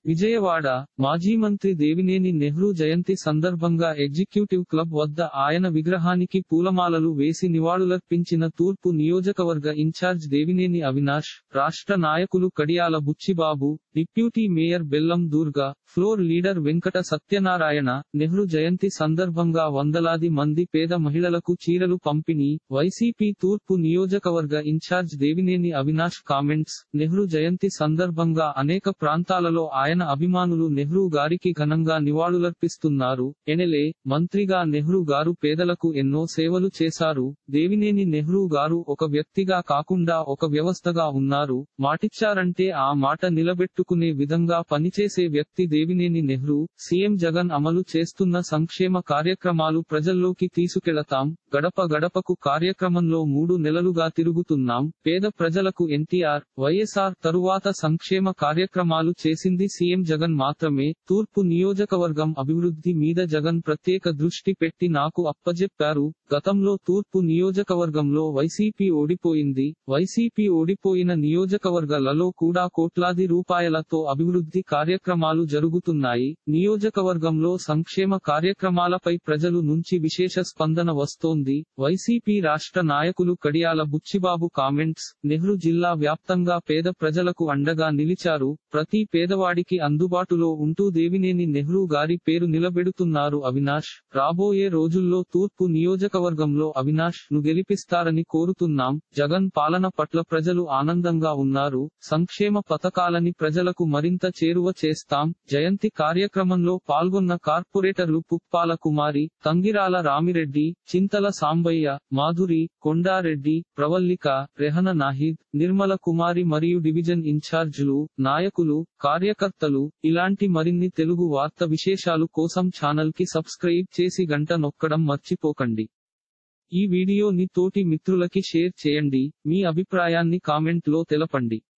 విజయవాడ మాజీ మంత్రి దేవినేని నెహ్రూ జయంతి సందర్భంగా ఎగ్జిక్యూటివ్ క్లబ్ వద్ద ఆయన విగ్రహానికి పూలమాలలు వేసి నివాళులర్పించిన తూర్పు నియోజకవర్గ ఇన్ఛార్జ్ దేవినేని అవినాష్ రాష్ట్ర నాయకులు కడియాల Buchibabu deputy mayor Bellam Durga floor leader Venkata Satyanarayana Nehru జయంతి సందర్భంగా వందలాది మంది పేద మహిళలకు చీరలు పంపిణీ వైసీపీ తూర్పు నియోజకవర్గ ఇన్ఛార్జ్ దేవినేని అవినాష్ కామెంట్స్ నెహ్రూ జయంతి సందర్భంగా అనేక ప్రాంతాలలో ఆయన అభిమానులు నెహ్రూ గారికి ఘనంగా నివాళులర్పిస్తున్నారు ఎనెలే మంత్రిగా నెహ్రూ గారు పేదలకు ఎన్నో సేవలు చేశారు దేవినేని నెహ్రూ గారు ఒక వ్యక్తిగా కాకుండా ఒక వ్యవస్థగా ఉన్నారు మాటిచ్చారంటే ఆ మాట నిలబెట్టుకునే విధంగా పనిచేసే వ్యక్తి దేవినేని నెహ్రూ సీఎం జగన్ అమలు చేస్తున్న సంక్షేమ కార్యక్రమాలు ప్రజల్లోకి తీసుకెళతాం గడప గడపకు కార్యక్రమంలో మూడు నెలలుగా తిరుగుతున్నాం పేద ప్రజలకు ఎన్టీఆర్ వైఎస్ఆర్ తరువాత సంక్షేమ కార్యక్రమాలు చేసింది సీఎం జగన్ మాత్రమే తూర్పు నియోజకవర్గం అభివృద్ధి మీద జగన్ ప్రత్యేక దృష్టి పెట్టి నాకు అప్పజెప్పారు గతంలో తూర్పు నియోజకవర్గంలో వైసీపీ ఓడిపోయింది వైసీపీ ఓడిపోయిన నియోజకవర్గాలలో కూడా కోట్లాది రూపాయలతో అభివృద్ధి కార్యక్రమాలు జరుగుతున్నాయి నియోజకవర్గంలో సంక్షేమ కార్యక్రమాలపై ప్రజలు నుంచి విశేష స్పందన వస్తోంది వైసీపీ రాష్ట్ర నాయకులు కడియాల బుచ్చిబాబు కామెంట్స్ నెహ్రూ జిల్లా వ్యాప్తంగా పేద ప్రజలకు అండగా నిలిచారు ప్రతి పేదవాడికి అందుబాటులో ఉంటూ దేవినేని నెహ్రూ గారి పేరు నిలబెడుతున్నారు అవినాష్ రాబోయే రోజుల్లో తూర్పు నియోజకవర్గంలో అవినాష్ ను గెలిపిస్తారని కోరుతున్నాం జగన్ పాలన పట్ల ప్రజలు ఆనందంగా ఉన్నారు సంక్షేమ పథకాలని ప్రజలకు మరింత చేరువ చేస్తాం జయంతి కార్యక్రమంలో పాల్గొన్న కార్పొరేటర్లు పుప్పాల కుమారి తంగిరాల రామిరెడ్డి చింతల సాంబయ్య మాధురి కొండారెడ్డి ప్రవల్లిక రెహన నాహిద్ నిర్మల కుమారి మరియు డివిజన్ ఇన్ఛార్జీలు నాయకులు కార్యకర్తలు ఇలాంటి మరిన్ని తెలుగు వార్త విశేషాలు కోసం ఛానల్ కి సబ్స్క్రైబ్ చేసి గంట నొక్కడం మర్చిపోకండి ఈ వీడియోని తోటి మిత్రులకి షేర్ చేయండి మీ అభిప్రాయాన్ని కామెంట్ లో తెలపండి